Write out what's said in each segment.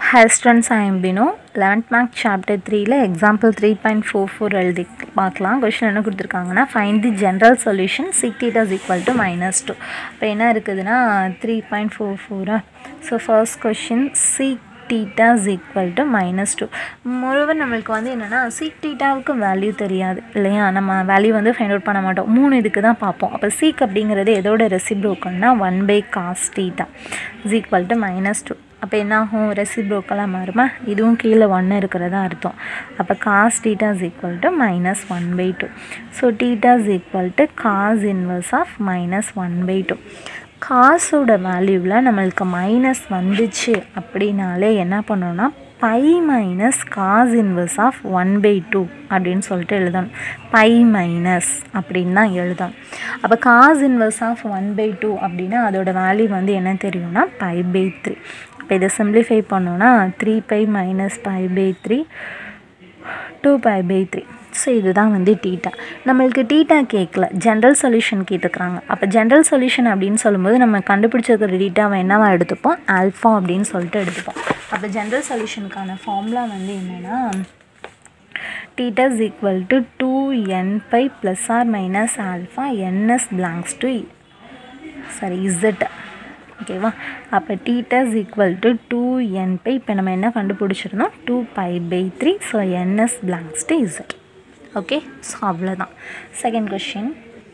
hi students I am Bino eleventh மார்க் chapter த்ரீல example three point four four எழுதி பார்க்கலாம் கொஷின் என்ன கொடுத்துருக்காங்கன்னா find the general solution sec theta is equal to minus two இப்போ என்ன இருக்குதுன்னா த்ரீ பாயிண்ட் ஃபோர் ஃபோரா so first question sec theta is equal to minus two moreover நம்மளுக்கு வந்து என்னென்னா சீக் டீட்டாவுக்கு வேல்யூ தெரியாது இல்லையா நம்ம வேல்யூ வந்து ஃபைண்ட் அவுட் பண்ண மாட்டோம் மூணு இதுக்கு தான் பார்ப்போம் அப்போ சீக் அப்படிங்கிறது எதோட ரெசிப்ரோக்கல்னா one by cos theta is equal to minus two அப்போ என்ன ஆகும் ரெசிப்ரோக்கலாக மாறுமா இதுவும் கீழே ஒன்று இருக்கிறதா அர்த்தம் அப்போ cos theta is equal to minus one by two so theta is equal to cos inverse of minus one by two காசோட வேல்யூவில் நம்மளுக்கு மைனஸ் வந்துச்சு அப்படின்னாலே என்ன பண்ணோன்னா pi minus cos inverse of one by two அப்படின்னு சொல்லிட்டு எழுதணும் பை மைனஸ் அப்படின்னு தான் எழுதணும் அப்போ cos inverse of one by two அப்படின்னா அதோட வேல்யூ வந்து என்ன தெரியும்னா பை பை த்ரீ இப்போ இதை சிம்ப்ளிஃபை பண்ணோன்னா three pi minus pi by three two pi by three so இதுதான் வந்து டீட்டா நம்மளுக்கு டீட்டா கேட்கல ஜென்ரல் சொல்யூஷன் கேட்டுக்கிறாங்க அப்போ ஜென்ரல் சொல்யூஷன் அப்படின்னு சொல்லும்போது நம்ம கண்டுபிடிச்சிருக்கிற டீட்டாவை என்னவா எடுத்துப்போம் ஆல்ஃபா அப்படின்னு சொல்லிட்டு எடுத்துப்போம் அப்போ ஜென்ரல் சொல்யூஷனுக்கான ஃபார்முலா வந்து என்னென்னா theta is equal to 2n pi plus or minus alpha ns belongs to sorry z ஓகேவா அப்போ theta is equal to two n pi இப்போ நம்ம என்ன கண்டுபிடிச்சிருந்தோம் two pi by three so n's belongs to Z okay so அவ்வளோதான் second question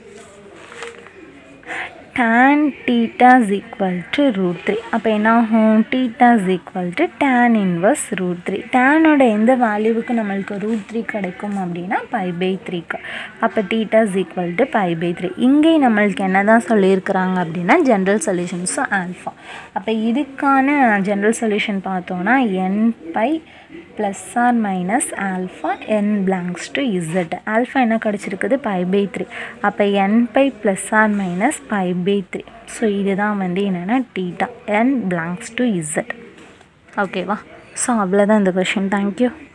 tan theta is equal to root 3 அப்போ என்ன ஆகும் theta is equal to tan inverse root 3 tan-ஓட எந்த வேல்யூவுக்கு நம்மளுக்கு root 3 கிடைக்கும் அப்படின்னா பை பை த்ரீக்கு அப்போ theta is equal to pi by three இங்கே நம்மளுக்கு என்ன தான் சொல்லியிருக்கிறாங்க அப்படின்னா ஜென்ரல் சொல்யூஷன்ஸ் ஆல்ஃபா அப்போ இதுக்கான ஜென்ரல் சொல்யூஷன் பார்த்தோன்னா n pi plus or minus alpha n belongs to Z alpha என்ன கிடச்சிருக்குது பை பை த்ரீ அப்போ n pi plus or minus pi by three so இதுதான் வந்து என்னென்னா theta n belongs to Z ஓகேவா ஸோ அவ்வளோதான் இந்த கொஷின் தேங்க்யூ